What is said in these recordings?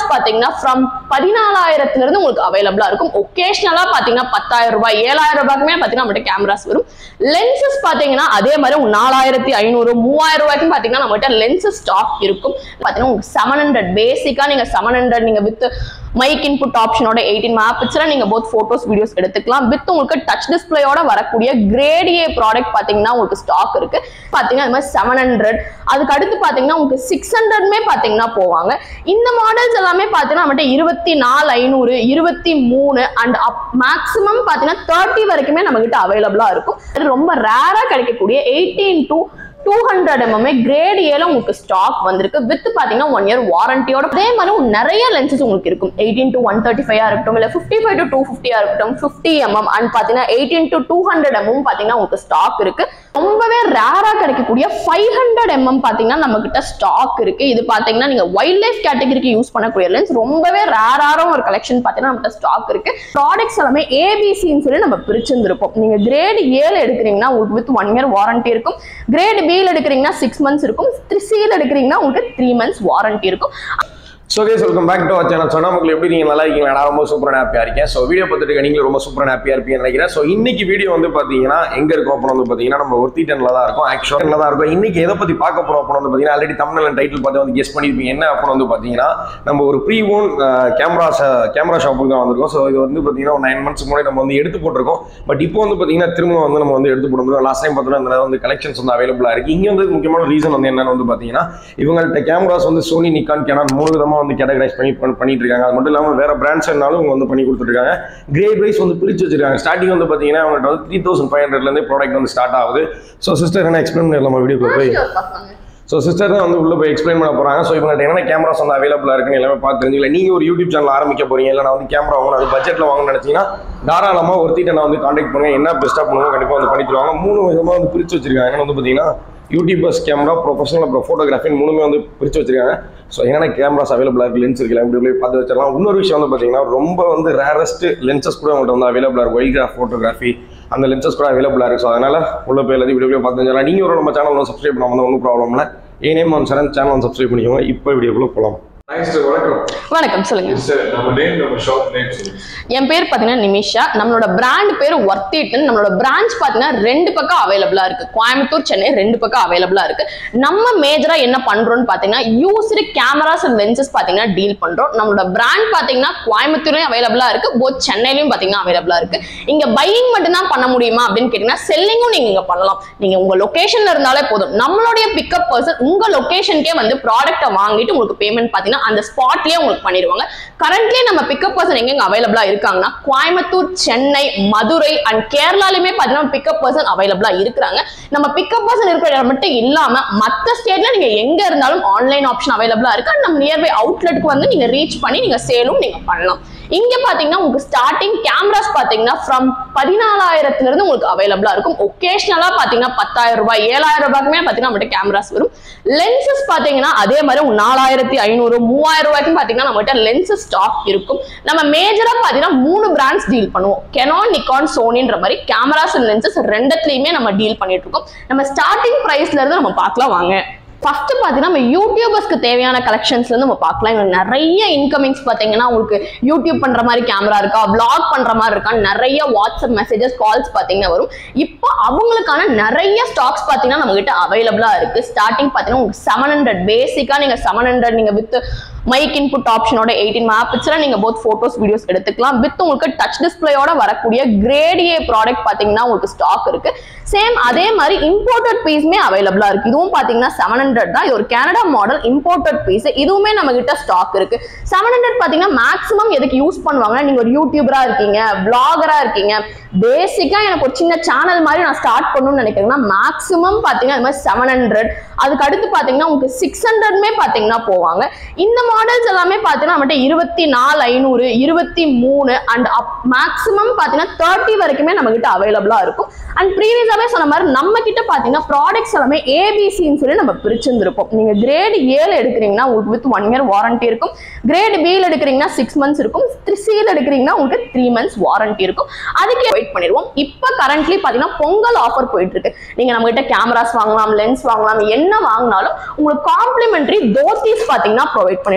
cameras பாத்தீங்கன்னா from பதினாலாயிரத்துல இருந்து உங்களுக்கு அவைலபிளா இருக்கும் ஒகேஷனலா பாத்தீங்கன்னா பத்தாயிரம் ரூபாய் ஏழாயிரம் ரூபாய்க்குமே பாத்தீங்கன்னா நம்மகிட்ட கேமராஸ் வரும் லென்சஸ் பாத்தீங்கன்னா அதே மாதிரி உங்களுக்கு நாலாயிரத்தி ஐநூறு மூவாயிரம் ரூபாய்க்கும் பாத்தீங்கன்னா நம்மகிட்ட லென்சஸ் ஸ்டாக் இருக்கும் பாத்தீங்கன்னா உங்களுக்கு செவன் ஹண்ட்ரட் பேசிக்கா நீங்க செவன் ஹண்ட்ரட் நீங்க வித் மைக் இன்புட் ஆப்ஷனோட எயிட்டீன் மேப்பிச்சுல நீங்க போத் போட்டோஸ் வீடியோஸ் எடுத்துக்கலாம் வித் உங்களுக்கு டச் டிஸ்பிளேயோட வரக்கூடிய கிரேட் ஏ ப்ராடக்ட் பாத்தீங்கன்னா உங்களுக்கு ஸ்டாக் இருக்கு பாத்தீங்கன்னா அது மாதிரி செவன் ஹண்ட்ரட் அதுக்கு அடுத்து பாத்தீங்கன்னா உங்களுக்கு சிக்ஸ் ஹண்ட்ரட்மே பாத்தீங்கன்னா போவாங்க இந்த மாடல்ஸ் எல்லாமே பாத்தீங்கன்னா நம்மகிட்ட இருபத்தி நாலு ஐநூறு இருபத்தி மூணு அண்ட் அப் மேக்ஸிமம் பாத்தீங்கன்னா தேர்ட்டி வரைக்குமே நம்ம கிட்ட அவைலபிளா இருக்கும் இது ரொம்ப ரேரா கிடைக்கக்கூடிய எயிட்டீன் டு டூ ஹண்ட்ரட் எம்எம்ஏ கிரேட் ஏல உங்களுக்கு ஸ்டாக் வந்திருக்கு வித் பாத்தீங்கன்னா ஒன் இயர் வாரண்டியோட அதே மாதிரி உங்களுக்கு நிறைய லென்சஸ் உங்களுக்கு இருக்கும் eighteen to one thirty five இருக்கட்டும் இல்ல ஃபிஃப்டி ஃபைவ் டு டூ ஃபிஃப்டியா இருக்கட்டும் ஃபிஃப்டி எம்எம் அண்ட் பாத்தீங்கன்னா eighteen to two hundred mm பாத்தீங்கன்னா உங்களுக்கு ஸ்டாக் இருக்கு ரொம்பவே ரேரா கிடைக்கக்கூடிய ஃபைவ் ஹண்ட்ரட் எம்எம் பாத்தீங்கன்னா நம்ம கிட்ட ஸ்டாக் இருக்கு இது பாத்தீங்கன்னா நீங்க வைல்ட் லைஃப் கேட்டகரிக்கு யூஸ் பண்ணக்கூடிய லென்ஸ் ரொம்பவே ரேரான ஒரு கலெக்ஷன் பாத்தீங்கன்னா நம்மகிட்ட ஸ்டாக் இருக்கு ப்ராடக்ட்ஸ் எல்லாமே ஏபிசின்னு சொல்லி நம்ம பிரிச்சிருந்திருப்போம் நீங்க கிரேட் ஏழு எடுக்கிறீங்கன்னா உங்களுக்கு வித் ஒன் இயர் வாரண்டி இருக்கும் கிரேட் பியில் எடுக்கிறீங்கன்னா சிக்ஸ் மந்த்ஸ் இருக்கும் சியில் எடுக்கிறீங்கன்னா உங்களுக்கு த்ரீ மந்த்ஸ் வாரண்டி இருக்கும் so case welcome back to channel சொன்னா உங்களுக்கு எப்படி நீங்கள் நல்லா இருக்கீங்களா நான் ரொம்ப சூப்பராக ஹாப்பியாக இருக்கேன் ஸோ வீடியோ பார்த்துட்டு நீங்களும் ரொம்ப சூப்பராக ஹாப்பியாக இருப்பீங்கன்னு நினைக்கிறேன் ஸோ இன்னைக்கு வீடியோ வந்து பார்த்தீங்கன்னா எங்கே இருக்கும் அப்புறம் வந்து பார்த்தீங்கன்னா நம்ம ஒருத்தி டென்ல தான் இருக்கும் ஆக்சுவலாக தான் இருக்கும் இன்னைக்கு எதை பற்றி பார்க்க போகிறோம் அப்புறம் வந்து பார்த்தீங்கன்னா ஆல்ரெடி தமிழ் டைட்டில் பார்த்து வந்து கெஸ் பண்ணியிருப்பீங்க என்ன அப்புறம் வந்து பார்த்தீங்கன்னா நம்ம ஒரு ப்ரீ ஓன் கேமரா கேமரா ஷாப்புக்கு தான் வந்திருக்கோம் ஸோ இது வந்து பார்த்தீங்கன்னா ஒரு நைன் மந்த்ஸ் முன்னாடி நம்ம வந்து எடுத்து போட்டிருக்கோம் பட் இப்போ வந்து பார்த்தீங்கன்னா திரும்ப வந்து நம்ம வந்து எடுத்து போட்டுருக்கோம் லாஸ்ட் டைம் பார்த்தோன்னா இந்த வந்து கலெக்ஷன்ஸ் வந்து அவைலபிளாக இருக்குது இங்கே வந்து முக்கியமான ரீசன் வந்து என்னன்னு வந்து பார்த்தீங்கன்னா இவங்கள்ட்ட கேமராஸ் வந்து சோனி நிக்கான் கேனான் மூணு விதமாக வந்து கேட்டகரைஸ் பண்ணி பண்ணி- பண்ணிட்டு இருக்காங்க அது மட்டும் இல்லாமல் வேற பிராண்ட்ஸ் இருந்தாலும் இவங்க வந்து பண்ணி கொடுத்துருக்காங்க கிரேட் வைஸ் வந்து பிரிச்சு வச்சிருக்காங்க ஸ்டார்டிங் வந்து பார்த்தீங்கன்னா அவங்கள்ட்ட வந்து த்ரீ தௌசண்ட் ஃபைவ் ஹண்ட்ரட்லேருந்து ப்ராடக்ட் வந்து ஸ்டார்ட் ஆகுது ஸோ சிஸ்டர் என்ன எக்ஸ்பிளைன் பண்ணலாம் நம்ம வீடியோக்கு போய் ஸோ சிஸ்டர் தான் வந்து உள்ள போய் எக்ஸ்பிளைன் பண்ண போறாங்க ஸோ இவங்கள்ட்ட என்னென்ன கேமராஸ் வந்து அவைலபிளாக இருக்குன்னு எல்லாமே பார்த்து தெரிஞ்சுக்கல நீங்க ஒரு யூடியூப் சேனல் ஆரம்பிக்க போறீங்க இல்லை நான் வந்து கேமரா வாங்கணும் அது பட்ஜெட்டில் வாங்கணும்னு நினைச்சீங்கன்னா தாராளமாக ஒருத்திட்ட நான் வந்து காண்டாக்ட் பண்ணுங்க என்ன பெஸ்ட்டாக பண்ணுவோம் கண்டிப்பாக வந்து பண்ணி தருவாங்க மூணு விதமாக வந்து பிரிச்சு வச்சிருக்காங்க என்னன்னு வந்து பார்த்தீங்கன்னா யூடியூபர்ஸ் கேமரா ப்ரொஃபஷனல் அப்புறம் ஃபோட்டோகிராஃபி மூணுமே வந்து பிரிச்சு வச்சிருக்காங்க ஸோ என்னென்ன கேமராஸ் அவைலபிளாக இருக்கு லென்ஸ் இருக்குல்ல இப்படி போய் பார்த்து வச்சிடலாம் இன்னொரு விஷயம் வந்து பார்த்தீங்கன்னா ரொம்ப வந்து ரேரஸ்ட் லென்சஸ் கூட உங்கள்கிட்ட வந்து அவைலபிளாக இருக்கும் வைல்ட் ஃபோட்டோகிராஃபி அந்த லென்சஸ் கூட அவைலபிளாக இருக்குது ஸோ அதனால உள்ள போய் எல்லாத்தையும் வீடியோ பார்த்து தெரிஞ்சிடலாம் நீங்கள் ஒரு நம்ம சேனல் சப்ஸ்கிரைப் பண்ண வந்து ஒன்றும் ப்ராப்ளம் இல்லை A name one channel channel subscribe பண்ணிக்கோங்க இப்போ வீடியோக்குள்ள போகலாம் Thanks to வணக்கம் வணக்கம் சொல்லுங்க சார் நம்ம நேம் நம்ம ஷாப் நேம் சொல்லுங்க என் பேர் பாத்தீங்கன்னா நிமிஷா நம்மளோட பிராண்ட் பேர் ஒர்த்திட்னு நம்மளோட பிரான்ச் பாத்தீங்கன்னா ரெண்டு பக்கம் அவைலபிளா இருக்கு கோயம்புத்தூர் சென்னை ரெண்டு பக்கம் அவைலபிளா இருக்கு நம்ம மேஜரா என்ன பண்றோம்னு பாத்தீங்கன்னா யூஸ்டு கேமராஸ் அண்ட் லென்சஸ் பாத்தீங்கன்னா டீல் பண்றோம் நம்மளோட பிராண்ட் பாத்தீங்கன்னா கோயம்புத்தூர்லயும் அவைலபிளா இருக்கு போத் சென்னையிலயும் பாத்தீங்கன்னா அவைலபிளா இருக்கு இங்க பையிங் மட்டும் தான் பண்ண முடியுமா அப்படின்னு கேட்டீங்கன்னா செல்லிங்கும் நீங்க இங்க பண்ணலாம் நீங்க உங்க லொகேஷன்ல இருந்தாலே போதும் நம்மளுடைய பிக்கப் பர்சன் உங்க லொகேஷனுக்கே வந்து ப்ராடக்ட்டை வாங்கிட்டு உங்களுக்கு பேமெண்ட் பாத்தீங்கன்னா அந்த ஸ்பாட்லயே உங்களுக்கு பண்ணிடுவாங்க கரண்ட்லி நம்ம பிக்கப் பர்சன் எங்கெங்க அவைலபிளா இருக்காங்கன்னா கோயம்புத்தூர் சென்னை மதுரை அண்ட் கேரளாலுமே பாத்தீங்கன்னா பிக்கப் பர்சன் அவைலபிளா இருக்கிறாங்க நம்ம பிக்கப் பர்சன் இருக்கிற இடம் மட்டும் இல்லாம மத்த ஸ்டேட்ல நீங்க எங்க இருந்தாலும் ஆன்லைன் ஆப்ஷன் அவைலபிளா இருக்கு And நம்ம நியர்பை அவுட்லெட்டுக்கு வந்து நீங்க ரீச் பண்ணி நீங்க சேலும் நீங்க பண்ணலாம் இங்க பாத்தீங்கன்னா உங்களுக்கு ஸ்டார்டிங் கேமராஸ் பாத்தீங்கன்னா ஃப்ரம் பதினாலாயிரத்துல இருந்து உங்களுக்கு அவைலபிளா இருக்கும் ஒகேஷனலா பாத்தீங்கன்னா பத்தாயிரம் ரூபாய் ஏழாயிரம் ரூபாய்க்குமே பாத்தீங்கன்னா நம்மகிட்ட கேமராஸ் வரும் லென்சஸ் பாத்தீங்கன்னா அதே மாதிரி உங்களுக்கு நாலாயிரத்தி ஐநூறு மூவாயிரம் ரூபாய்க்கும் பாத்தீங்கன்னா நம்மகிட்ட லென்சஸ் ஸ்டாக் இருக்கும் நம்ம மேஜரா பாத்தீங்கன்னா மூணு பிராண்ட்ஸ் டீல் பண்ணுவோம் கெனான் நிக்கான் சோனின்ற மாதிரி கேமராஸ் அண்ட் லென்சஸ் ரெண்டத்துலயுமே நம்ம டீல் பண்ணிட்டு இருக்கோம் நம்ம ஸ்டார்டிங் பிரைஸ்ல இருந்து நம்ம பார்க்கலாம் வாங்க ஃபர்ஸ்ட் பார்த்தீங்கன்னா நம்ம யூடியூபர்ஸ்க்கு தேவையான கலெக்ஷன்ஸ்ல இருந்து நம்ம பார்க்கலாம் இங்க நிறைய இன்கமிங்ஸ் பார்த்தீங்கன்னா உங்களுக்கு யூடியூப் பண்ற மாதிரி கேமரா இருக்கா vlog பண்ற மாதிரி இருக்கா நிறைய வாட்ஸ்அப் மெசேஜஸ் கால்ஸ் பார்த்தீங்கன்னா வரும் இப்போ அவங்களுக்கான நிறைய ஸ்டாக்ஸ் பார்த்தீங்கன்னா நம்ம கிட்ட அவைலபிளா இருக்கு ஸ்டார்டிங் பார்த்தீங்கன்னா உங்களுக்கு செவன் ஹண்ட்ரட் பேசிக்கா நீங்க செவன் ஹண்ட்ரட் நீங்க வித் மைக் இன்புட் ஆப்ஷனோட எயிட்டீன் மேப்பிச்சுல நீங்க போத் போட்டோஸ் வீடியோஸ் எடுத்துக்கலாம் வித் உங்களுக்கு டச் டிஸ்பிளேயோட வரக்கூடிய கிரேட் ஏ ப்ராடக்ட் பாத்தீங்கன்னா உங்களுக்கு ஸ்டாக் இருக்கு சேம் அதே மாதிரி இம்போர்ட்டட் பீஸ்மே அவைலபிளா இருக்கு இதுவும் பாத்தீங்கன்னா செவன் ஹண்ட்ரட் தான் இது ஒரு கனடா மாடல் இம்போர்ட்டட் பீஸ் இதுவுமே நம்ம கிட்ட ஸ்டாக் இருக்கு செவன் ஹண்ட்ரட் பாத்தீங்கன்னா மேக்ஸிமம் எதுக்கு யூஸ் பண்ணுவாங்கன்னா நீங்க ஒரு யூடியூபரா இருக்கீங்க பிளாகரா இருக்கீங்க பேசிக்கா எனக்கு ஒரு சின்ன சேனல் மாதிரி நான் ஸ்டார்ட் பண்ணணும்னு நினைக்கிறேன்னா மேக்ஸிமம் பாத்தீங்கன்னா அது மாதிரி செவன் ஹண்ட்ரட் அதுக்கு அடுத்து பாத்தீங்கன்னா உங்களுக்கு சிக்ஸ் ஹண்ட்ரட்மே பாத்தீங்கன்னா போவாங்க இந்த மாடல்ஸ் எல்லாமே பாத்தீங்கன்னா நம்மகிட்ட இருபத்தி நாலு ஐநூறு இருபத்தி மூணு அண்ட் அப் மேக்ஸிமம் பாத்தீங்கன்னா தேர்ட்டி வரைக்குமே நம்ம கிட்ட அவைலபிளா இருக்கும் அண்ட் ப்ரீவியஸாவே சொன்ன மாதிரி நம்ம கிட்ட பாத்தீங்கன்னா ப்ராடக்ட்ஸ் எல்லாமே ஏபிசின்னு சொல்லி நம்ம பிரிச்சிருந்திருப்போம் நீங்க கிரேட் ஏழு எடுக்கிறீங்கன்னா உங்களுக்கு வித் ஒன் இயர் வாரண்டி இருக்கும் கிரேட் பியில் எடுக்கிறீங்கன்னா சிக்ஸ் மந்த்ஸ் இருக்கும் சியில் எடுக்கிறீங்கன்னா உங்களுக்கு த்ரீ மந்த்ஸ் வாரண்டி இருக்கும் அதுக்கு வெயிட் பண்ணிடுவோம் இப்போ கரண்ட்லி பாத்தீங்கன்னா பொங்கல் ஆஃபர் போயிட்டு இருக்கு நீங்க நம்ம கிட்ட கேமராஸ் வாங்கலாம் லென்ஸ் வாங்கலாம் என்ன வாங்கினாலும் உங்களுக்கு காம்ப்ளிமெண்டரி தோத்திஸ் பாத்தீங்கன்னா ப்ரொவைட் பண்ணிடுவோம்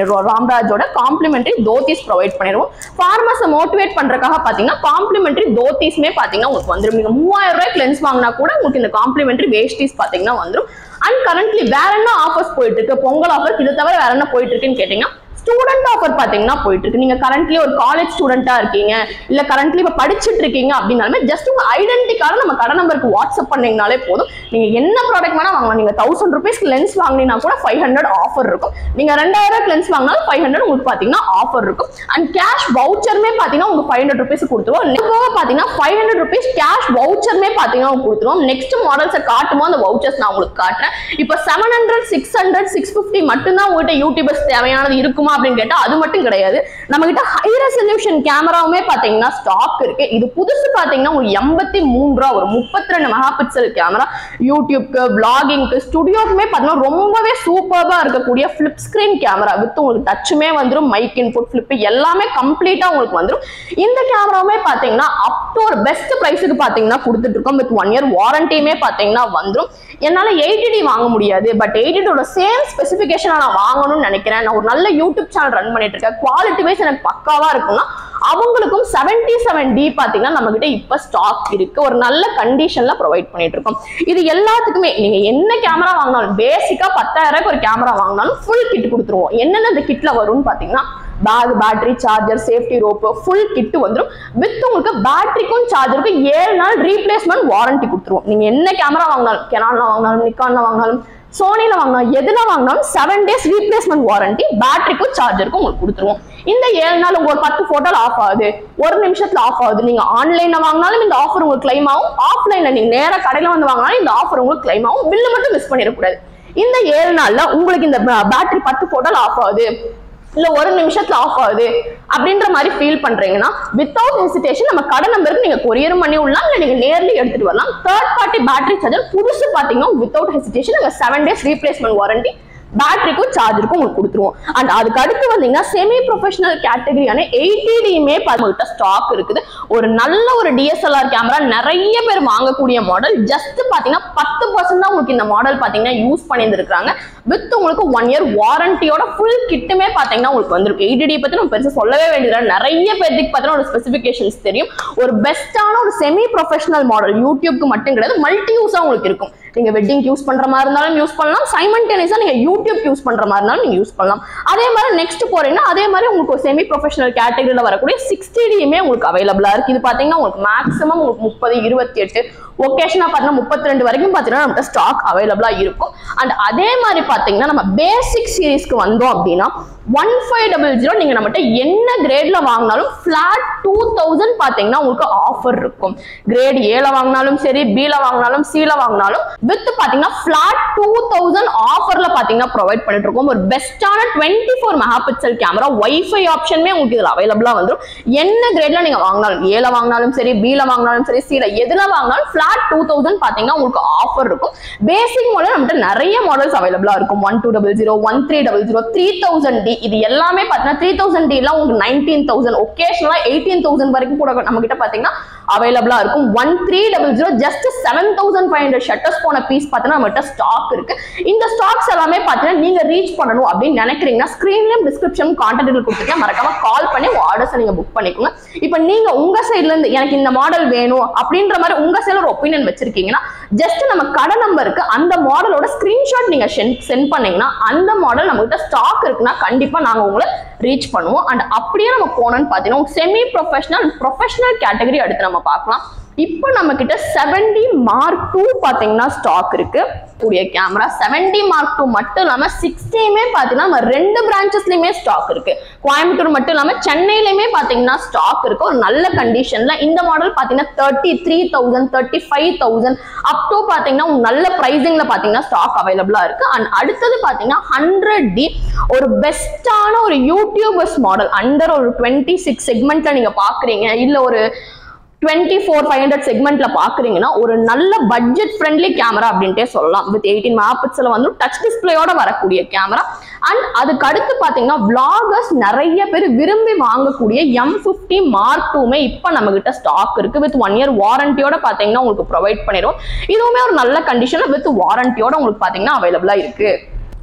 பண்ணிடுவோம் ராம்ராஜோட காம்ப்ளிமெண்டரி தோத்திஸ் ப்ரொவைட் பண்ணிடுவோம் ஃபார்மஸை மோட்டிவேட் பண்றதுக்காக பாத்தீங்கன்னா காம்ப்ளிமெண்டரி தோத்திஸ்மே பாத்தீங்கன்னா உங்களுக்கு வந்துடும் நீங்க மூவாயிரம் ரூபாய்க்கு லென்ஸ் வாங்கினா கூட உங்களுக்கு இந்த காம்ப்ளிமெண்டரி வேஷ்டிஸ் பாத்தீங்கன்னா வந்துடும் அண்ட் கரண்ட்லி வேற என்ன ஆஃபர்ஸ் போயிட்டு இருக்கு பொங்கல் ஆஃபர் இது தவிர வேற என்ன போயிட்டு இருக்குன்னு கேட்டீங்கன்னா ஸ்டூடெண்ட் ஆஃபர் பாத்தீங்கன்னா போயிட்டு இருக்கு நீங்க கரண்ட்லி ஒரு காலேஜ் ஸ்டூடெண்டா இருக்கீங்க இல்ல கரண்ட்லி இப்ப படிச்சுட்டு இருக்கீங்க அப்படின்னாலுமே ஜஸ்ட் உங்க ஐடென்டி கார்டு நம்ம கடை நம்பருக்கு வாட்ஸ்அப் பண்ணீங்கனாலே போதும் நீங்க என்ன ப்ராடக்ட் வேணா வாங்கலாம் நீங்க தௌசண்ட் ருபீஸ்க்கு லென்ஸ் வாங்கினீங்கன்னா கூட ஃபைவ் ஹண்ட்ரட் ஆஃபர் இருக்கும் நீங்க ரெண்டாயிரம் லென்ஸ் வாங்கினாலும் ஃபைவ் ஹண்ட்ரட் உங்களுக்கு பாத்தீங்கன்னா ஆஃபர் இருக்கும் அண்ட் கேஷ் வவுச்சருமே பாத்தீங்கன்னா உங்களுக்கு ஃபைவ் ஹண்ட்ரட் ருபீஸ் கொடுத்துருவோம் இது போக பாத்தீங்கன்னா ஃபைவ் ஹண்ட்ரட் ருபீஸ் கேஷ் வவுச்சருமே பாத்தீங்கன்னா உங்களுக்கு கொடுத்துருவோம் நெக்ஸ்ட் மாடல்ஸை காட்டுமோ அந்த வவுச்சர்ஸ் நான் உங்களுக்கு காட்டுறேன் இப்போ seven hundred six hundred six fifty மட்டும்தான் உங்ககிட்ட யூடியூபர்ஸ் தேவையானது இருக்குமா அப்படின்னு கேட்டா அது மட்டும் கிடையாது நம்ம கிட்ட ஹை ரெசல்யூஷன் கேமராவுமே பாத்தீங்கன்னா ஸ்டாக் இருக்கு இது புதுசு பாத்தீங்கன்னா உங்களுக்கு எண்பத்தி மூணு ரூபா ஒரு முப்பத்தி ரெண்டு மெகா பிக்சல் கேமரா யூடியூப்க்கு பிளாகிங்க்கு ஸ்டுடியோக்குமே பாத்தீங்கன்னா ரொம்பவே சூப்பர்பா இருக்கக்கூடிய ஃபிளிப் ஸ்கிரீன் கேமரா வித் உங்களுக்கு டச்சுமே வந்துடும் மைக் இன்புட் ஃபிளிப் எல்லாமே கம்ப்ளீட்டா உங்களுக்கு வந்துடும் இந்த கேமராவுமே பாத்தீங்கன்னா அப் டு ஒரு பெஸ்ட் பிரைஸுக்கு பாத்தீங்கன்னா கொடுத்துட்டு இருக்கோம் வித் ஒன் இயர் வாரண்டியுமே பாத்தீங்கன்னா வந்துடும் என்னால எயிட்டி வாங்க முடியாது பட் எயிட்டியோட சேம் ஸ்பெசிபிகேஷன் நான் வாங்கணும்னு நினைக்கிறேன் நான் ஒரு நல்ல யூடியூப் சேனல் ரன் பண்ணிட்டு இருக்கேன் குவாலிட்டி வைஸ் எனக்கு பக்காவா இருக்கும்னா அவங்களுக்கும் செவன்டி செவன் டி பாத்தீங்கன்னா நம்ம கிட்ட இப்ப ஸ்டாக் இருக்கு ஒரு நல்ல கண்டிஷன்ல ப்ரொவைட் பண்ணிட்டு இருக்கோம் இது எல்லாத்துக்குமே நீங்க என்ன கேமரா வாங்கினாலும் பேசிக்கா பத்தாயிரம் ரூபாய்க்கு ஒரு கேமரா வாங்கினாலும் ஃபுல் கிட் கொடுத்துருவோம் என்னென்ன இந்த கிட்ல வரும்னு பாத்தீங்கன்னா bag battery charger safety rope full kit வந்துடும் வித் உங்களுக்கு பேட்டரிக்கும் சார்ஜருக்கும் ஏழு நாள் ரீப்ளேஸ்மெண்ட் வாரண்டி கொடுத்துருவோம் நீங்க என்ன கேமரா வாங்கினாலும் கெனான்ல வாங்கினாலும் நிக்கான்ல வாங்கினாலும் சோனில வாங்கினாலும் எதுல வாங்கினாலும் செவன் டேஸ் ரீப்ளேஸ்மெண்ட் வாரண்டி பேட்டரிக்கும் சார்ஜருக்கும் உங்களுக்கு கொடுத்துருவோம் இந்த ஏழு நாள் உங்க ஒரு பத்து போட்டோல ஆஃப் ஆகுது ஒரு நிமிஷத்துல ஆஃப் ஆகுது நீங்க ஆன்லைன்ல வாங்கினாலும் இந்த ஆஃபர் உங்களுக்கு கிளைம் ஆகும் ஆஃப்லைன்ல நீங்க நேரா கடையில வந்து வாங்கினாலும் இந்த ஆஃபர் உங்களுக்கு கிளைம் ஆகும் பில்லு மட்டும் மிஸ் பண்ணிடக்கூடாது இந்த ஏழு நாள்ல உங்களுக்கு இந்த பேட்டரி பத்து போட்டோல ஆஃப் ஆகுது இல்ல ஒரு நிமிஷத்துல ஆஃப் ஆகுது அப்படின்ற மாதிரி ஃபீல் பண்றீங்கன்னா வித்தவுட் ஹெசிடேஷன் நம்ம கடை நம்பருக்கு நீங்க கொரியரும் பண்ணி விடலாம் இல்ல நீங்க நேர்ல எடுத்துட்டு வரலாம் தேர்ட் பார்ட்டி பேட்டரி சார்ஜர் புதுசு பாத்தீங்கன்னா வித்தவுட் ஹெசிடேஷன் நாங்க செவன் டேஸ் ரீப்ளேஸ்மெண்ட் வாரண்டி பேட்டரிக்கும் சார்ஜருக்கும் உங்களுக்கு கொடுத்துருவோம் அண்ட் அதுக்கு அடுத்து வந்தீங்கன்னா செமி ப்ரொஃபஷனல் கேட்டகரியான எயிட்டிடியுமே நம்மகிட்ட ஸ்டாக் இருக்குது ஒரு நல்ல ஒரு டிஎஸ்எல்ஆர் கேமரா நிறைய பேர் வாங்கக்கூடிய மாடல் ஜஸ்ட் பாத்தீங்கன்னா பத்து பர்சன்ட் தான் உங்களுக்கு இந்த மாடல் பாத்தீங்கன்னா யூஸ் பண்ணியிருந்திருக்காங்க வித் உங்களுக்கு ஒன் இயர் வாரண்டியோட ஃபுல் கிட்டுமே பாத்தீங்கன்னா உங்களுக்கு வந்திருக்கு எயிட்டிடி பத்தி நம்ம பெருசா சொல்லவே வேண்டியது நிறைய பேருக்கு பாத்தீங்கன்னா ஒரு ஸ்பெசிபிகேஷன்ஸ் தெரியும் ஒரு பெஸ்டான ஒரு செமி ப்ரொஃபஷனல் மாடல் யூடியூப்க்கு மட்டும் கிடையாது மல்டி யூஸா உங்களுக்கு இருக்கும் நீங்க வெட்டிங் யூஸ் பண்ற மாதிரி இருந்தாலும் யூஸ் பண்ணலாம் சைமன்டேனியஸா நீங்க யூடியூப் யூஸ் பண்ற மாதிரி இருந்தாலும் நீங்க யூஸ் பண்ணலாம் அதே மாதிரி நெக்ஸ்ட் போறீங்கன்னா அதே மாதிரி உங்களுக்கு ஒரு செமி ப்ரொஃபஷனல் கேட்டகரியில வரக்கூடிய சிக்ஸ்டி டியுமே உங்களுக்கு அவைலபிளா இருக்கு இது பாத்தீங்கன்னா உங்களுக்கு மேக்ஸிமம் உங்களுக்கு முப்பது இருபத்தி எட்டு ஒகேஷனா பார்த்தீங்கன்னா முப்பத்தி ரெண்டு வரைக்கும் பார்த்தீங்கன்னா நம்மகிட்ட ஸ்டாக் அவைலபிளா இருக்கும் அண்ட் அதே மாதிரி பார்த்தீங்கன்னா நம்ம பேசிக் சீரீஸ்க்கு வந்தோம் அப்படின்னா ஒன் ஃபைவ் டபுள் ஜீரோ நீங்க நம்மகிட்ட என்ன கிரேட்ல வாங்கினாலும் ஃபிளாட் டூ தௌசண்ட் பார்த்தீங்கன்னா உங்களுக்கு ஆஃபர் இருக்கும் கிரேட் ஏல வாங்கினாலும் சரி பில வாங்கினாலும் சில வாங்கினாலும் வித் பார்த்தீங்கன்னா ஃபிளாட் டூ தௌசண்ட் ஆஃபர்ல பார்த்தீங்கன்னா ப்ரொவைட் பண்ணிட்டு இருக்கோம் ஒரு பெஸ்டான twenty four megapixel camera wifi ஆப்ஷனுமே உங்களுக்கு இதில் அவைலபிளா வந்துடும் என்ன கிரேட்ல நீங்க வாங்கினாலும் ஏல வாங்கினாலும் சரி பில வாங்கினாலும் சரி சில எதுல வாங்கினாலும் ஃபிளாட் டூ தௌசண்ட் பார்த்தீங்கன்னா உங்களுக்கு ஆஃபர் இருக்கும் பேசிக் மாடல் நம்மகிட்ட நிறைய மாடல்ஸ் அவைலபிளா இருக்கும் one two double zero one three double zero three thousand D இது எல்லாமே பார்த்தீங்கன்னா த்ரீ தௌசண்ட் டிலாம் உங்களுக்கு நைன்டீன் தௌசண்ட் ஒகேஷனலா எயிட்டீன் தௌசண்ட் வரைக்கும் கூட நம்ம கிட்ட பார்த்தீங்கன்னா அவைலபிளா இருக்கும் one three double zero just seven thousand five hundred shutters போன பீஸ் பார்த்தீங்கன்னா நம்மகிட்ட ஸ்டாக் இருக்கு இந்த ஸ்டாக்ஸ் எல்லாமே பார்த்தீங்கன்னா நீங்க ரீச் பண்ணணும் அப்படின்னு நினைக்கிறீங்கன்னா ஸ்கிரீன்லயும் டிஸ்கிரிப்ஷன் கான்டாக்ட் கொடுத்துருக்கேன் மறக்காம கால் பண்ணி உங்க ஆர்டர்ஸை நீங்க புக் பண்ணிக்கோங்க இப்போ நீங்க உங்க சைட்ல இருந்து எனக்கு இந்த மாடல் வேணும் அப்படின்ற மாதிரி உங்க சைட்ல ஒரு ஒப்பீனியன் வச்சிருக்கீங்கன்னா ஜஸ்ட் நம்ம கடை நம்பருக்கு அந்த மாடலோட ஸ்கிரீன்ஷாட் நீங்க சென்ட் பண்ணீங்கன்னா அந்த மாடல் நம்மகிட்ட ஸ்டாக் இருக்குன்னா கண்டிப்பா நாங்க உங்களை ரீச் பண்ணுவோம் அண்ட் அப்படியே நம்ம போனோம்னு பார்த்தீங்கன்னா செமி ப்ரொஃபஷனல் ப்ரொஃபஷனல் கேட்டகரி அடுத்து நம்ம பார்க்கலாம் இப்போ நம்ம கிட்ட செவன்டி மார்க் டூ பார்த்தீங்கன்னா ஸ்டாக் இருக்கு கூடிய கேமரா செவன்டி மார்க் டூ மட்டும் இல்லாம சிக்ஸ்டியுமே பார்த்தீங்கன்னா நம்ம ரெண்டு பிரான்ச்சஸ்லயுமே ஸ்டாக் இருக்கு கோயம்புத்தூர் மட்டும் இல்லாம சென்னையிலுமே பார்த்தீங்கன்னா ஸ்டாக் இருக்கு ஒரு நல்ல கண்டிஷன்ல இந்த மாடல் பார்த்தீங்கன்னா thirty three thousand thirty five thousand up to பார்த்தீங்கன்னா உங்களுக்கு நல்ல ப்ரைசிங்ல பார்த்தீங்கன்னா ஸ்டாக் அவைலபிளா இருக்கு அண்ட் அடுத்தது பார்த்தீங்கன்னா ஹண்ட்ரட் டி ஒரு பெஸ்டான ஒரு யூடியூபர்ஸ் மாடல் அண்டர் ஒரு டுவெண்ட்டி சிக்ஸ் செக்மெண்ட்ல நீங்க பாக்குறீங்க இல்ல ஒரு டுவெண்ட்டி ஃபோர் ஃபைவ் ஹண்ட்ரட் செக்மெண்ட்ல பாக்குறீங்கன்னா ஒரு நல்ல பட்ஜெட் ஃப்ரெண்ட்லி கேமரா அப்படின்ட்டே சொல்லலாம் வித் எயிட்டீன் மெகாபிக்சல் வந்து டச் டிஸ்பிளேயோட வரக்கூடிய கேமரா அண்ட் அதுக்கு அடுத்து பாத்தீங்கன்னா vloggers நிறைய பேர் விரும்பி வாங்கக்கூடிய எம் ஃபிஃப்டி மார்க் டூமே இப்போ நம்ம கிட்ட ஸ்டாக் இருக்கு வித் ஒன் இயர் வாரண்டியோட பாத்தீங்கன்னா உங்களுக்கு ப்ரொவைட் பண்ணிடும் இதுவுமே ஒரு நல்ல கண்டிஷன்ல வித் வாரண்டியோட உங்களுக்கு பாத்தீங்கன்னா அவைலபிளா இருக்கு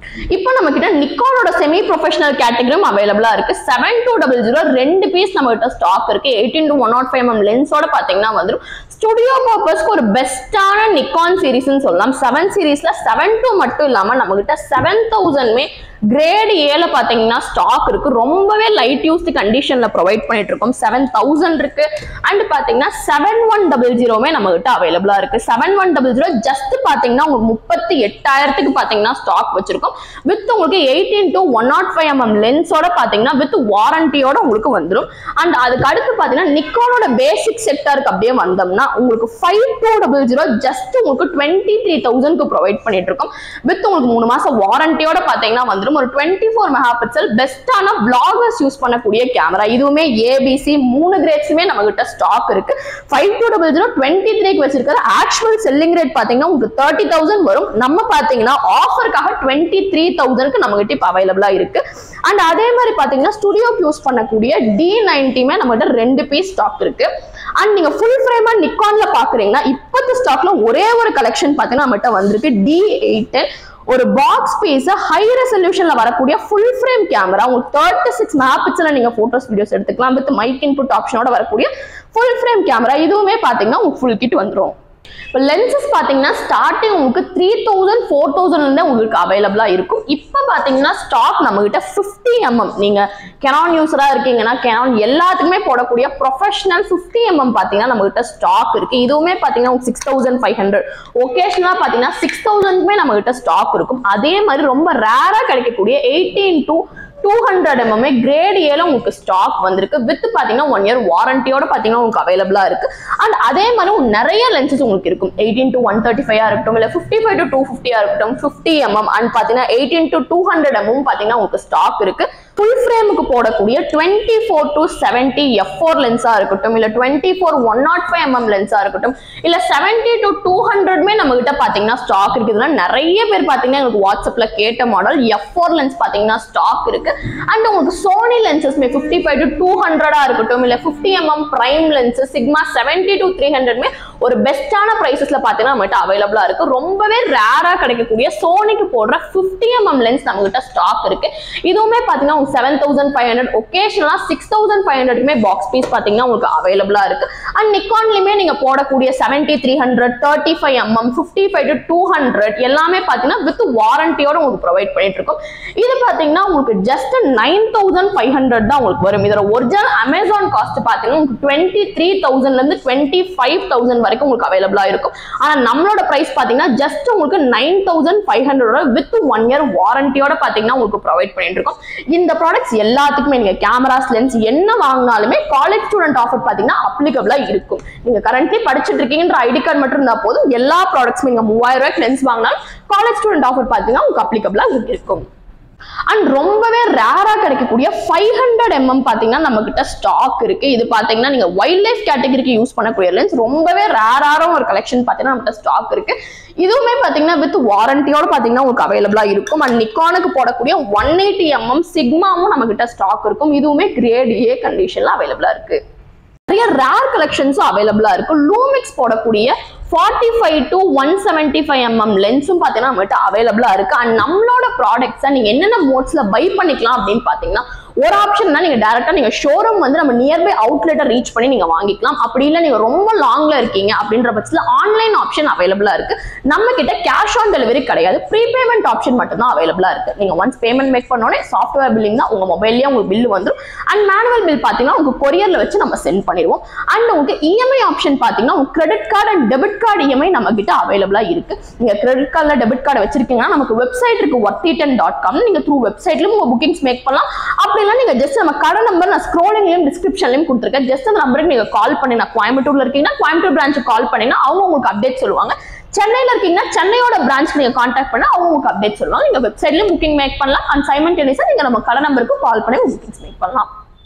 இப்போ நம்ம கிட்ட நிக்கானோட செமி ப்ரொஃபஷனல் கேட்டகரியும் அவைலபிளா இருக்கு செவன் டூ டபுள் ஜீரோ ரெண்டு பீஸ் நம்ம கிட்ட ஸ்டாக் இருக்கு eighteen to one nought five M லென்ஸோட பாத்தீங்கன்னா வந்துடும் ஸ்டுடியோ பர்பஸ்க்கு ஒரு பெஸ்டான நிக்கான் சீரிஸ்னு சொல்லலாம் செவன் சீரீஸ்ல செவன் டூ மட்டும் இல்லாம நம்ம கிட்ட செவன் தௌசண்ட்மே கிரேட் ஏல பாத்தீங்கன்னா ஸ்டாக் இருக்கு ரொம்பவே லைட் யூஸ்டு கண்டிஷன்ல ப்ரொவைட் பண்ணிட்டு இருக்கோம் செவன் தௌசண்ட் இருக்கு அண்ட் பாத்தீங்கன்னா செவன் ஒன் டபுள் ஜீரோமே நம்ம கிட்ட அவைலபிளா இருக்கு seven one double zero just பாத்தீங்கன்னா உங்களுக்கு முப்பத்தி எட்டாயிரத்துக்கு பாத்தீங்கன்னா ஸ்டாக் வச்சிருக்கோம் வித் உங்களுக்கு eighteen to one nought five mm லென்ஸோட பாத்தீங்கன்னா வித் வாரண்டியோட உங்களுக்கு வந்துடும் அண்ட் அதுக்கு அடுத்து பாத்தீங்கன்னா நிக்கோனோட பேசிக் செக்டருக்கு அப்படியே வந்தோம்னா உங்களுக்கு five two double zero just உங்களுக்கு டுவெண்ட்டி த்ரீ தௌசண்ட்க்கு ப்ரொவைட் பண்ணிட்டு இருக்கோம் வித் உங்களுக்கு மூணு மாசம் வாரண்டியோட பாத்தீங்கன்னா வந்துடும் ஒரு டுவெண்ட்டி ஃபோர் மெகா பிக்சல் பெஸ்டான பிளாகர்ஸ் யூஸ் பண்ணக்கூடிய கேமரா இதுவுமே ஏபிசி மூணு கிரேட்ஸுமே நம்ம கிட்ட ஸ்டாக் இருக்கு five two double zero twenty த்ரீக்கு வச்சிருக்கிற ஆக்சுவல் செல்லிங் ரேட் பாத்தீங்கன்னா உங்களுக்கு தேர்ட்டி தௌசண்ட் வரும் நம்ம பாத்தீங்கன்னா ஆஃபருக்காக டுவெண்ட்டி த்ரீ தௌசண்ட்க்கு நம்ம கிட்ட இப்போ அவைலபிளா இருக்கு அண்ட் அதே மாதிரி பாத்தீங்கன்னா ஸ்டுடியோக்கு யூஸ் பண்ணக்கூடிய டி நைன்டிமே நம்ம கிட்ட ரெண்டு பீஸ் ஸ்டாக் இருக்கு அண்ட் நீங்க ஃபுல் ஃப்ரேமா நிக்கான்ல பாக்குறீங்கன்னா இப்போத்த ஸ்டாக்ல ஒரே ஒரு கலெக்ஷன் பாத்தீங்கன்னா நம்மகிட்ட வந்திருக்கு டி எயிட் ஒரு பாக்ஸ் பீஸ் ஹை ரெசல்யூஷன்ல வரக்கூடிய ஃபுல் ஃப்ரேம் கேமரா உங்களுக்கு தேர்ட்டி சிக்ஸ் மெகா பிக்சல்ல நீங்க போட்டோஸ் வீடியோஸ் எடுத்துக்கலாம் வித் மைக் இன்புட் ஆப்ஷனோட வரக்கூடிய ஃபுல் ஃப்ரேம் கேமரா இதுவுமே பாத்தீங்கன்னா உங்களுக்கு ஃபுல் கிட் வந்துரும் இப்போ லென்சஸ் பார்த்தீங்கன்னா ஸ்டார்டிங் உங்களுக்கு த்ரீ தௌசண்ட் ஃபோர் தௌசண்ட்லேருந்தே உங்களுக்கு அவைலபிளாக இருக்கும் இப்போ பார்த்தீங்கன்னா ஸ்டாக் நம்மகிட்ட ஃபிஃப்டி எம்எம் நீங்கள் கெனான் யூஸராக இருக்கீங்கன்னா கெனான் எல்லாத்துக்குமே போடக்கூடிய ப்ரொஃபஷனல் ஃபிஃப்டி எம்எம் பார்த்தீங்கன்னா நம்மகிட்ட ஸ்டாக் இருக்குது இதுவுமே பார்த்தீங்கன்னா உங்களுக்கு சிக்ஸ் தௌசண்ட் ஃபைவ் ஹண்ட்ரட் ஒகேஷனலாக பார்த்தீங்கன்னா சிக்ஸ் தௌசண்ட்க்குமே நம்மகிட்ட ஸ்டாக் இருக்கும் அதே மாதிரி ரொம்ப ரேராக கிடைக்கக்கூடிய எயிட்டீன் டூ டூ ஹண்ட்ரட் எம்எம்ஏ கிரேட் ஏல உங்களுக்கு ஸ்டாக் வந்திருக்கு வித் பார்த்தீங்கன்னா ஒன் இயர் வாரண்டியோட பார்த்தீங்கன்னா உங்களுக்கு அவைலபிளாக இருக்கு அண்ட் அதே மாதிரி நிறைய லென்சஸ் உங்களுக்கு இருக்கும் eighteen to one thirty five இருக்கட்டும் இல்லை ஃபிஃப்டி ஃபைவ் டு டூ ஃபிஃப்டியா இருக்கட்டும் ஃபிஃப்டி எம்எம் அண்ட் பார்த்தீங்கன்னா eighteen to two hundred mm பார்த்தீங்கன்னா உங்களுக்கு ஸ்டாக் இருக்கு ஃபுல் ஃப்ரேமுக்கு போடக்கூடிய twenty four to seventy F four லென்ஸாக இருக்கட்டும் இல்லை twenty four one nought five mm லென்ஸாக இருக்கட்டும் இல்லை செவன்ட்டி டு டூ ஹண்ட்ரட்மே நம்ம கிட்ட பார்த்தீங்கன்னா ஸ்டாக் இருக்கு இதெல்லாம் நிறைய பேர் பார்த்தீங்கன்னா எங்களுக்கு வாட்ஸ்அப்பில் கேட்ட மாடல் எஃப் ஃபோர் லென்ஸ் பார்த்தீங்கன்னா ஸ்டாக் இருக்கு அண்ட் உங்களுக்கு சோனி லென்சஸ்மே ஃபிஃப்டி ஃபைவ் டு டூ ஹண்ட்ரடாக இருக்கட்டும் இல்லை fifty mm prime lenses Sigma seventy to three ஹண்ட்ரட்மே ஒரு பெஸ்ட்டான ப்ரைஸஸில் பார்த்தீங்கன்னா நம்மகிட்ட அவைலபிளாக இருக்கு ரொம்பவே ரேராக கிடைக்கக்கூடிய சோனிக்கு போடுற ஃபிஃப்டி எம்எம் லென்ஸ் நம்மகிட்ட ஸ்டாக் இருக்கு இதுவுமே பார்த்தீங்கன்னா உங்களுக்கு செவன் தௌசண்ட் ஃபைவ் ஹண்ட்ரட் ஒகேஷனலாக சிக்ஸ் தௌசண்ட் ஃபைவ் ஹண்ட்ரட்மே பாக்ஸ் பீஸ் பார்த்தீங்கன்னா உங்களுக்கு அவைலபிளாக இருக்கு அண்ட் நிக்கான்லையுமே நீங்கள் போடக்கூடிய seventy three hundred thirty five mm fifty five to two hundred எல்லாமே பார்த்தீங்கன்னா வித் வாரண்டியோட உங்களுக்கு ப்ரொவைட் பண்ணிட்டு இருக்கோம் இது பார்த்தீங்கன்னா உங்களுக்கு just nine thousand five hundred தான் உங்களுக்கு வரும் இதோட ஒரிஜினல் அமேசான் காஸ்ட் பார்த்தீங்கன்னா உங்களுக்கு டுவெண்ட்டி த்ரீ தௌசண்ட்லேருந்து டுவெண்ட்டி ஃபைவ் தௌசண்ட் வரைக்கும் உங்களுக்கு அவைலபிளாக இருக்கும் ஆனால் நம்மளோட ப்ரைஸ் பார்த்தீங்கன்னா ஜஸ்ட் உங்களுக்கு நைன் தௌசண்ட் ஃபைவ் ஹண்ட்ரடோட வித் ஒன் இயர் வாரண்டியோட பார்த்தீங்கன்னா உங்களுக்கு ப்ரொவைட் பண்ணிட்டு இருக்கோம் இந்த ப்ராடக்ட்ஸ் எல்லாத்துக்குமே நீங்கள் கேமராஸ் லென்ஸ் என்ன வாங்கினாலுமே காலேஜ் ஸ்டூடெண்ட் ஆஃபர் பார்த்தீங்கன்னா அப்ளிகபிளாக இருக்கும் நீங்கள் கரண்ட்லி படிச்சுட்டு இருக்கீங்கன்ற ஐடி கார்டு மட்டும் இருந்தால் போதும் எல்லா ப்ராடக்ட்ஸும் நீங்கள் மூவாயிரம் ரூபாய்க்கு லென்ஸ் வாங்கினாலும் காலேஜ் ஸ்டூடெண்ட் ஆஃபர் பார்த்தீங்கன்னா உங்களுக்கு அப்ளிகபிளாக இருக்கும் அண்ட் ரொம்பவே ரேரா கிடைக்கக்கூடிய ஃபைவ் ஹண்ட்ரட் எம்எம் பார்த்தீங்கன்னா நம்ம கிட்ட ஸ்டாக் இருக்கு இது பார்த்தீங்கன்னா நீங்க வைல்ட் லைஃப் கேட்டகரிக்கு யூஸ் பண்ணக்கூடிய லென்ஸ் ரொம்பவே ரேரான ஒரு கலெக்ஷன் பார்த்தீங்கன்னா நம்மகிட்ட ஸ்டாக் இருக்கு இதுவுமே பார்த்தீங்கன்னா வித் வாரண்டியோட பார்த்தீங்கன்னா உங்களுக்கு அவைலபிளா இருக்கும் அண்ட் நிக்கானுக்கு போடக்கூடிய ஒன் எயிட்டி எம்எம் சிக்மாவும் நம்ம கிட்ட ஸ்டாக் இருக்கும் இதுவுமே கிரேட் ஏ கண்டிஷன்ல அவைலபிளா இருக்கு நிறைய ரேர் கலெக்ஷன்ஸும் அவைலபிளா இருக்கு லூமிக்ஸ் போடக்கூடிய forty five to one seventy five mm லென்ஸும் பார்த்தீங்கன்னா நம்மகிட்ட அவைலபிளா இருக்கு அண்ட் நம்மளோட ப்ராடக்ட்ஸை நீங்க என்னென்ன மோட்ஸ்ல பை பண்ணிக்கலாம் அப்படின்னு பார்த்தீங்கன்னா ஒரு ஆப்ஷன் தான் நீங்க டேரக்டா நீங்க ஷோரூம் வந்து நம்ம நியர்பை அவுட்லெட்டை ரீச் பண்ணி நீங்க வாங்கிக்கலாம் அப்படி இல்லை நீங்க ரொம்ப லாங்ல இருக்கீங்க அப்படின்ற பட்சத்தில் ஆன்லைன் ஆப்ஷன் அவைலபிளா இருக்கு நம்ம கிட்ட கேஷ் ஆன் டெலிவரி கிடையாது ப்ரீபேமெண்ட் ஆப்ஷன் மட்டும் தான் அவைலபிளா இருக்கு நீங்க ஒன்ஸ் பேமெண்ட் மேக் பண்ணோடனே சாஃப்ட்வேர் பில்லிங் தான் உங்க மொபைல்லயே உங்களுக்கு பில் வந்துடும் அண்ட் மேனுவல் பில் பாத்தீங்கன்னா உங்க கொரியர்ல வச்சு நம்ம சென்ட் பண்ணிடுவோம் அண்ட் உங்களுக்கு இஎம்ஐ ஆப்ஷன் பாத்தீங்கன்னா உங்க credit card and debit card EMI நம்ம கிட்ட அவைலபிளா இருக்கு நீங்க கிரெடிட் கார்டில் டெபிட் கார்டு வச்சிருக்கீங்கன்னா நமக்கு வெப்சைட் இருக்கு ஒர்த்திட்டன் டாட் காம் நீங்க த்ரூ வெப்சைட்லயும் உங்க புக்கிங்ஸ் மேக் பண்ணலாம் அப்படி இல்லை நீங்க ஜஸ்ட் நம்ம கடை நம்பர் நான் ஸ்க்ரோலிங்லயும் டிஸ்கிரிப்ஷன்லயும் கொடுத்துருக்கேன் ஜஸ்ட் அந்த நம்பருக்கு நீங்க கால் பண்ணி நான் கோயம்புத்தூர்ல இருக்கீங்கன்னா கோயம்புத்தூர் பிரான்ச்சுக்கு கால் பண்ணீங்கன்னா அவங்க உங்களுக்கு அப்டேட் சொல்லுவாங்க சென்னையில இருக்கீங்கன்னா சென்னையோட பிரான்ச் நீங்க காண்டாக்ட் பண்ணா அவங்க உங்களுக்கு அப்டேட் சொல்லுவாங்க நீங்க வெப்சைட்லயும் புக்கிங் மேக் பண்ணலாம் அண்ட் சைமன்டேனியஸா நீங்க நம்ம கடை நம்பருக்கு கால் பண்ணி புக்கிங்ஸ் மேக் பண்ணலாம்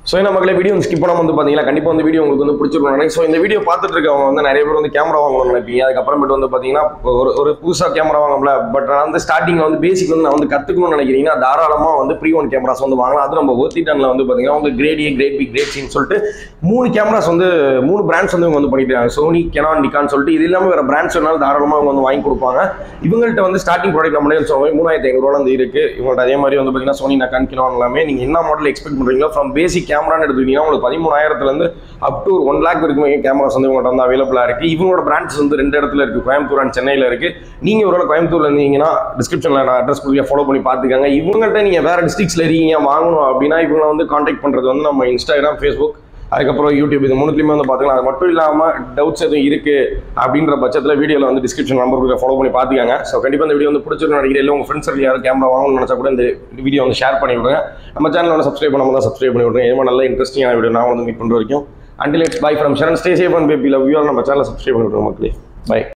ஸோ என்ன மக்களே வீடியோ ஸ்கிப் பண்ணாம வந்து பார்த்தீங்கன்னா கண்டிப்பாக வந்து வீடியோ உங்களுக்கு வந்து பிடிச்சிருக்கும் நினைக்கிறேன் ஸோ இந்த வீடியோ பார்த்துட்டு இருக்கவங்க வந்து நிறைய பேர் வந்து கேமரா வாங்கணும்னு நினைப்பீங்க அதுக்கப்புறமேட்டு வந்து பார்த்தீங்கன்னா ஒரு ஒரு புதுசாக கேமரா வாங்கல பட் நான் வந்து ஸ்டார்டிங்கில் வந்து பேசிக் வந்து நான் வந்து கற்றுக்கணும்னு நினைக்கிறீங்கன்னா தாராளமாக வந்து ப்ரீ ஒன் கேமராஸ் வந்து வாங்கலாம் அது நம்ம ஒர்த்தி டன்ல வந்து பார்த்தீங்கன்னா வந்து grade A grade B grade சின்னு சொல்லிட்டு மூணு கேமராஸ் வந்து மூணு பிராண்ட்ஸ் வந்து இவங்க வந்து பண்ணிட்டு இருக்காங்க சோனி கெனான் நிக்கான் சொல்லிட்டு இது இல்லாமல் வேறு பிராண்ட்ஸ் வேணாலும் தாராளமாக இவங்க வந்து வாங்கி கொடுப்பாங்க இவங்கள்ட்ட வந்து ஸ்டார்டிங் ப்ராடக்ட் நம்மளே சொல்லுவோம் மூணாயிரத்தி ஐநூறுவா வந்து இருக்கு இவங்கள்ட்ட அதே மாதிரி வந்து பார்த்தீங்கன்னா சோனி நக்கான் கிலோன் எல்லாமே நீங்கள் என்ன மாடல் எக்ஸ்பெக்ட் பண்ணுறீங்களோ ஃப்ரம் பேசிக் கேமரான்னு எடுத்துக்கிட்டீங்கன்னா உங்களுக்கு பதிமூணாயிரத்துலேருந்து அப் டு ஒன் லேக் வரைக்கும் கேமராஸ் வந்து இவங்கள்ட்ட வந்து அவைலபிளாக இருக்குது இவங்களோட பிராண்ட்ஸ் வந்து ரெண்டு இடத்துல இருக்குது கோயம்புத்தூர் அண்ட் சென்னையில் இருக்குது நீங்கள் ஒரு கோயம்புத்தூர்ல இருந்தீங்கன்னா டிஸ்கிரிப்ஷனில் நான் அட்ரஸ் கொடுக்க ஃபாலோ பண்ணி பார்த்துக்கங்க இவங்கள்ட்ட நீங்கள் வேறு டிஸ்ட்ரிக்ஸில் இருக்கீங்க வாங்கணும் அப்படின்னா இவங்களை வந்து காண்டாக்ட் பண்ணுறது வந்து நம்ம இன்ஸ்டாகிராம் ஃபேஸ்புக் அதுக்கப்புறம் யூடியூப் இது மூணுத்துலையுமே வந்து பார்த்துக்கலாம் அது மட்டும் இல்லாமல் டவுட்ஸ் எதுவும் இருக்குது அப்படின்ற பட்சத்தில் வீடியோவில் வந்து டிஸ்கிரிப்ஷன் நம்பர் கொடுக்க ஃபாலோ பண்ணி பார்த்துக்கங்க ஸோ கண்டிப்பாக இந்த வீடியோ வந்து பிடிச்சிருக்கும் நினைக்கிறேன் இல்லை உங்கள் ஃப்ரெண்ட்ஸ் யாரும் கேமரா வாங்கணும்னு நினச்சா கூட இந்த வீடியோ வந்து ஷேர் பண்ணி விடுங்க நம்ம சேனல் வந்து சப்ஸ்கிரைப் பண்ணாமல் தான் சப்ஸ்கிரைப் பண்ணி விடுங்க ஏமா நல்ல இன்ட்ரெஸ்டிங்கான வீடியோ நான் வந்து மீட் பண்ணுற வரைக்கும் until it's bye from Sharan stay safe and baby love you நம்ம சேனலை சப்ஸ்கிரைப் பண்ணி விடுங்க மக்களே பை